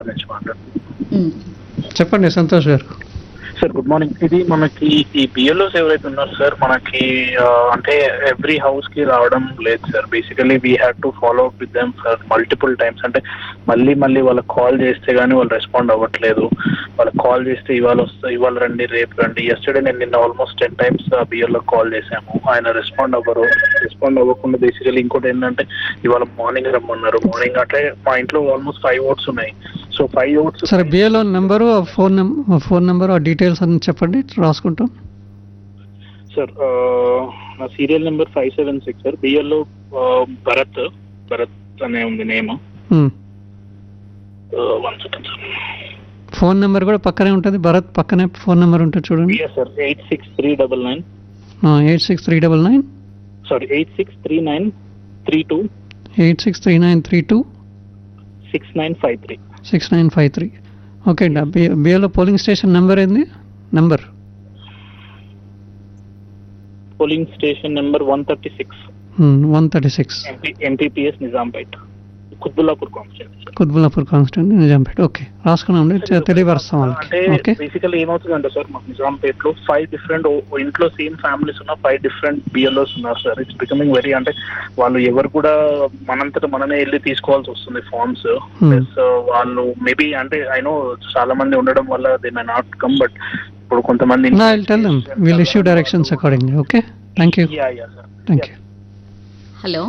నుంచి మాట్లాడు ఉమ్. చెప్పండి సంతోష్ గారు సార్ గుడ్ మార్నింగ్ ఇది మనకి ఈ బిఎల్ఓస్ ఎవరైతే ఉన్నారు సార్ మనకి ఆ, అంటే ఎవ్రీ హౌస్ కి రావడం లేదు sir basically we had to follow up with them for multiple times అంటే మళ్ళీ మళ్ళీ వాళ్ళకి కాల్ చేస్తే గానీ వాళ్ళు రెస్పాండ్ అవ్వట్లేదు వాళ్ళకి కాల్ చేస్తే ఇవాళ వస్తా ఇవాళ రండి రేపు రండి ఎస్టర్డే నేను నిన్న almost ten times BLO call చేశాము ఆయన రెస్పాండ్ అవ్వరు రెస్పాండ్ అవ్వకుండా బేసికలీ ఇంకోటి ఏంటంటే ఇవాళ మార్నింగ్ రమ్మన్నారు మార్నింగ్ అంటే మా ఇంట్లో ఆల్మోస్ట్ ఫైవ్ ఓట్స్ ఉన్నాయి సో ఫైవ్ ఓట్స్ సరే బిఏలో నెంబరు ఆ ఫోన్ నెంబర్ ఫోన్ నెంబర్ ఆ డీటెయిల్స్ అన్ని చెప్పండి రాసుకుంటాం సార్ ఆ, నా serial number five seven six sir BLO Bharat Bharat అనే ఉంది name um. One second sir phone number కూడా పక్కనే ఉంటుంది భరత్ పక్కనే ఫోన్ నెంబర్ ఉంటుంది చూడండి బిఎస్ sir eight six three double nine eight six three double nine sorry eight six three nine three two eight six three nine three two six nine five three six nine five three okay అండి B బిఏలో polling station number ఏంది number polling station number one thirty six one thirty six MP MPPS Nizampet Qutbullapur constituency Qutbullapur constituent Nizampet okay రాసుకున్నాం అండి తెలియపరుస్తాం అంటే వాళ్ళకి okay basically ఏమవుతుందంటే sir మాకు నిజాంపేట్ లో ఫైవ్ డిఫరెంట్ ఇంట్లో సేమ్ ఫ్యామిలీస్ ఉన్న ఫైవ్ డిఫరెంట్ బిఎల్ఓస్ ఉన్నారు సార్ ఇట్స్ బికమింగ్ వెరీ అంటే వాళ్ళు ఎవరు కూడా మనంతట మనమే వెళ్ళి తీసుకోవాల్సి వస్తుంది ఫార్మ్స్ Hmm. ప్లస్ వాళ్ళు మేబీ అంటే ఐ నో చాలా మంది ఉండడం వల్ల they may not come but ఇప్పుడు కొంతమంది నా will tell them will issue directions accordingly okay thank you ya ya sir thank you hello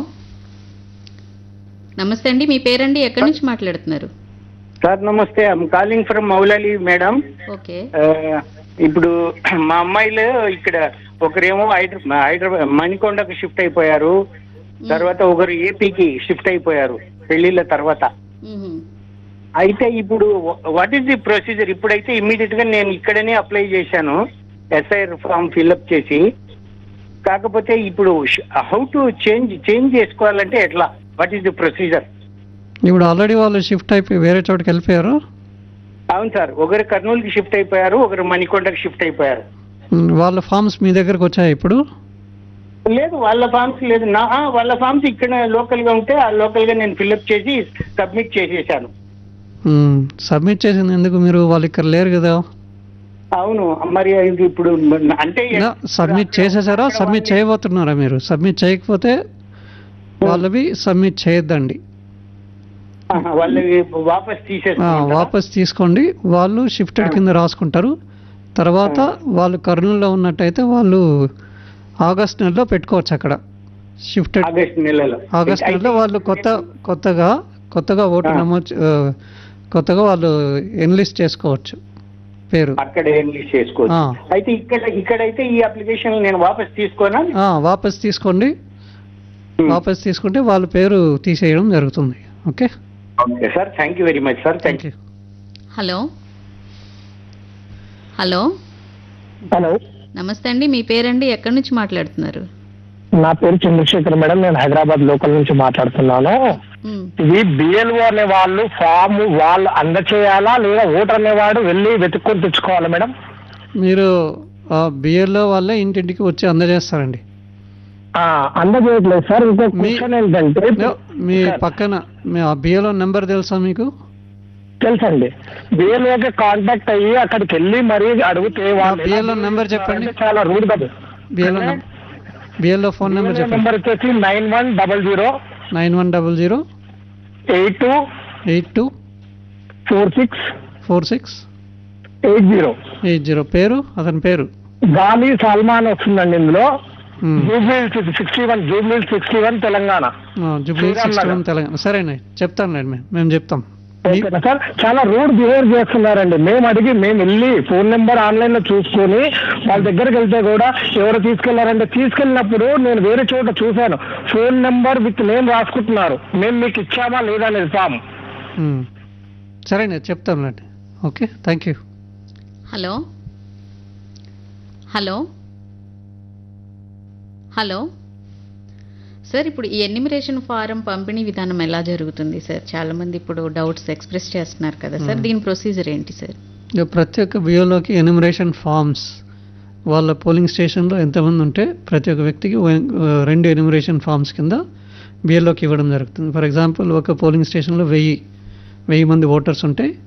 నమస్తే అండి మీ పేరండి ఎక్కడి నుంచి మాట్లాడుతున్నారు సార్ నమస్తే I'm calling from Moulali madam okay ఇప్పుడు మా అమ్మాయిలు ఇక్కడ ఒకరేమో హైదరా హైదరాబాద్ మణికొండకు షిఫ్ట్ అయిపోయారు తర్వాత ఒకరు ఏపీకి షిఫ్ట్ అయిపోయారు పెళ్లిళ్ళ తర్వాత మ్మ్. అయితే ఇప్పుడు వాట్ ఈస్ ది ప్రొసీజర్ ఇప్పుడైతే ఇమ్మీడియట్ గా నేను ఇక్కడనే అప్లై చేశాను ఎస్ఐఆర్ ఫామ్ ఫిల్అప్ చేసి కాకపోతే ఇప్పుడు హౌ టు చేంజ్ చేంజ్ చేసుకోవాలంటే ఎట్లా వాట్ ఈస్ ది ప్రొసీజర్ ఇప్పుడు ఆల్రెడీ వాళ్ళు షిఫ్ట్ అయిపోయి వేరే చోటుకి వెళ్ళిపోయారు అవును సార్ ఒకరు కర్నూలుకి షిఫ్ట్ అయిపోయారు ఒకరు మణికొండకి షిఫ్ట్ అయిపోయారు మ్, వాళ్ళ ఫామ్స్ మీ దగ్గరకు వచ్చాయి ఇప్పుడు లేదు వాళ్ళ ఫామ్స్ లేదు నా ఆ, వాళ్ళ ఫామ్స్ ఇక్కడ లోకల్ గా ఉంటే ఆ లోకల్ గా నేను ఫిల్అప్ చేసి సబ్మిట్ చేసేసాను సబ్మిట్ చేసింది ఎందుకు మీరు వాళ్ళు ఇక్కడ లేరు కదా అవును మరి ఇది ఇప్పుడు అంటే సబ్మిట్ చేసేసారా సబ్మిట్ చేయబోతున్నారా మీరు సబ్మిట్ చేయకపోతే వాళ్ళవి సబ్మిట్ చేయొద్దండి ఆహా, వాళ్ళవి వాపస్ ఆ, తీసేసుకుంటారా? వాపస్ తీసుకోండి వాళ్ళు షిఫ్టెడ్ కింద రాసుకుంటారు తర్వాత వాళ్ళు కర్నూలులో ఉన్నట్టయితే వాళ్ళు ఆగస్ట్ నెలలో పెట్టుకోవచ్చు అక్కడ షిఫ్టెడ్ ఆగస్ట్ నెలలో ఆగస్ట్ అయితే- నెలలో వాళ్ళు కొత్త కొత్తగా కొత్తగా ఓటు నమోదు ఆ, కొత్తగా వాళ్ళు ఎన్లిస్ట్ చేసుకోవచ్చు పేరు అక్కడ ఎన్లిస్ట్ చేసుకోవచ్చు ఆ. అయితే ఇక్కడ ఇక్కడైతే ఈ అప్లికేషన్ నేను వాపస్ తీసుకోనా ఆ, వాపస్ తీసుకోండి వాపస్ తీసుకుంటే వాళ్ళ పేరు తీసేయడం జరుగుతుంది okay okay sir thank you very much sir thank thank you hello hello hello నమస్తే అండి మీ పేరండి ఎక్కడి నుంచి మాట్లాడుతున్నారు నా పేరు చంద్రశేఖర్ మేడం నేను హైదరాబాద్ లోకల్ నుంచి మాట్లాడుతున్నాను మ్మ్. ఇది బిఎల్ఓ అనే వాళ్ళు ఫామ్ వాళ్ళు అందచేయాలా లేదా ఓటర్ అనేవాడు వెళ్ళి వెతుక్కొని తెచ్చుకోవాలా మేడం మీరు బిఏలో వాళ్ళే ఇంటింటికి వచ్చి అందజేస్తారండి ఆ, అందజేయట్లేదు సార్ ఇంకో మీ- క్వశ్చన్ ఏంటంటే యో, మీ పక్కన మీ ఆ బిఏలో నెంబర్ తెలుసా మీకు తెలుసండి బిఎల్ఓకి కాంటాక్ట్ అయ్యి అక్కడికి వెళ్ళి మరీ అడిగితే వాళ్ళు ఆ BLO నెంబర్ చెప్పండి. అంటే చాలా రూడ్ కదా బిఏలో బిఏలో ఫోన్ నెంబర్ చెప్పండి నెంబర్ వచ్చేసి nine one double zero nine one double zero eight two eight two four six four six eight zero eight zero పేరు అతని పేరు గాలి సల్మాన్ వస్తుందండి ఇందులో మ్మ్. Jubilee sixty one Jubilee sixty one Telangana ఆ, Jubilee Sriram sixty one Nagar. Telangana సరేనండి చెప్తానులేండి మేము మేము చెప్తాం మీ- ఓకేనా సార్ చాలా రూడ్ బిహేవ్ చేస్తున్నారండి మేము అడిగి మేము వెళ్ళి ఫోన్ నెంబర్ ఆన్లైన్ లో చూసుకొని వాళ్ళ దగ్గరికి వెళ్తే కూడా ఎవరు తీసుకెళ్లారంటే తీసుకెళ్ళినప్పుడు నేను వేరే చోట చూశాను ఫోన్ నెంబర్ విత్ నేమ్ రాసుకుంటున్నారు మేము మీకు ఇచ్చామా లేదా అనేది ఫామ్ మ్మ్. సరేనండి చెప్తానులేండి okay thank you hello hello hello sir ఇప్పుడు ఈ ఎన్నిమిరేషన్ ఫారం పంపిణీ విధానం ఎలా జరుగుతుంది సార్ చాలా మంది ఇప్పుడు డౌట్స్ ఎక్స్ప్రెస్ చేస్తున్నారు కదా సార్ దీని ప్రొసీజర్ ఏంటి సార్ ఇక ప్రతి ఒక్క బియోలోకి ఎనిమరేషన్ ఫామ్స్ వాళ్ళ పోలింగ్ స్టేషన్లో ఎంతమంది ఉంటే ప్రతి ఒక్క వ్యక్తికి ఓ- రెండు ఎనిమరేషన్ ఫామ్స్ కింద బిఎల్ఓకి ఇవ్వడం జరుగుతుంది ఫర్ ఎగ్జాంపుల్ ఒక పోలింగ్ స్టేషన్లో వెయ్యి వెయ్యి మంది ఓటర్స్ ఉంటే